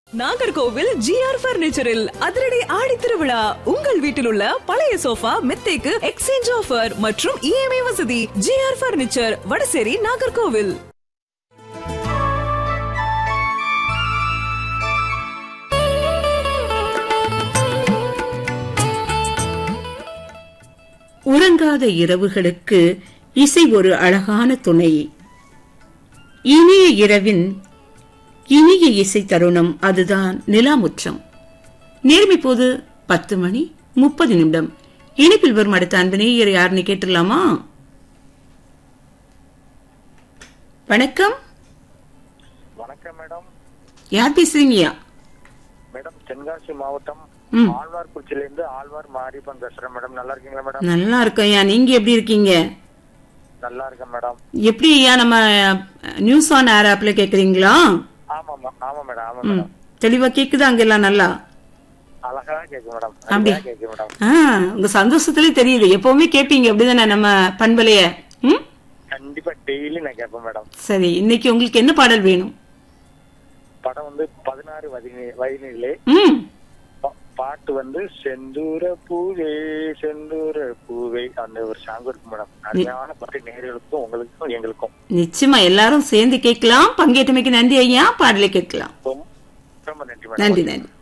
Nagercoil GR பர்னிச்சரில் அதிரடி ஆடி திருவிழா உங்கள் வீட்டில் உள்ள பழைய சோஃபா மெத்தைக்கு எக்ஸ்சேஞ்ச் ஆஃபர் மற்றும் இஎம்ஐ வசதி ஜிஆர் பர்னிச்சர் வடசேரி நாகர்கோவில் உறங்காத இரவுகளுக்கு இசை ஒரு அழகான துணை இனிய இரவின் இனிய இசை தருணம் அதுதான் நிலாமுற்றம் நேர்மை போது பத்து மணி முப்பது நிமிடம் இனிப்பில் வரும் அடுத்த அன்பு நேயர் யாருன்னு கேட்டுடலாமா வணக்கம் வணக்கம் மேடம் யார் பேசுறீங்கயா மேடம் தென்காசி மாவட்டம் ம். ஆழ்வார்குறிச்சில இருந்து ஆழ்வார் மாரியப்பன் பேசுறேன் மேடம் நல்லா இருக்கீங்களா மேடம் நல்லா இருக்கோம் ஐயா நீங்க எப்படி இருக்கீங்க நல்லா இருக்கேன் மேடம் எப்படி ஐயா நம்ம நியூஸ் ஆன் ஏர் ஆப்ல கேக்குறீங்களா ஆமா மா- ஆமா மேடம் ஆமா ம். மேடம் தெளிவா கேக்குதா அங்கெல்லாம் நல்லா அழகா கேக்கு மேடம் அப்படி. அழகா கேக்கு மேடம் ஆ, உங்க சந்தோஷத்திலே தெரியுது எப்பவுமே கேப்பீங்க அப்படிதானே நம்ம பண்பலைய ம் கண்டிப்பா டெய்லி நான் கேட்பேன் மேடம் சரி இன்னைக்கு உங்களுக்கு என்ன பாடல் வேணும் படம் வந்து பதினாறு வயதினி- வயதினிலே ம் பா- பாட்டு வந்து செந்தூர பூவே செந்தூர பூவே அந்த ஒரு சாங் இருக்கு மேடம் அருமையான பாட்டு நேர்களுக்கும் உங்களுக்கும் எங்களுக்கும் நிச்சயமா எல்லாரும் சேர்ந்து கேட்கலாம் பங்கேற்றமைக்கு நன்றி ஐயா பாடலை கேட்கலாம் ரொம்ப ரொம்ப நன்றி மேடம் நன்றி நன்றி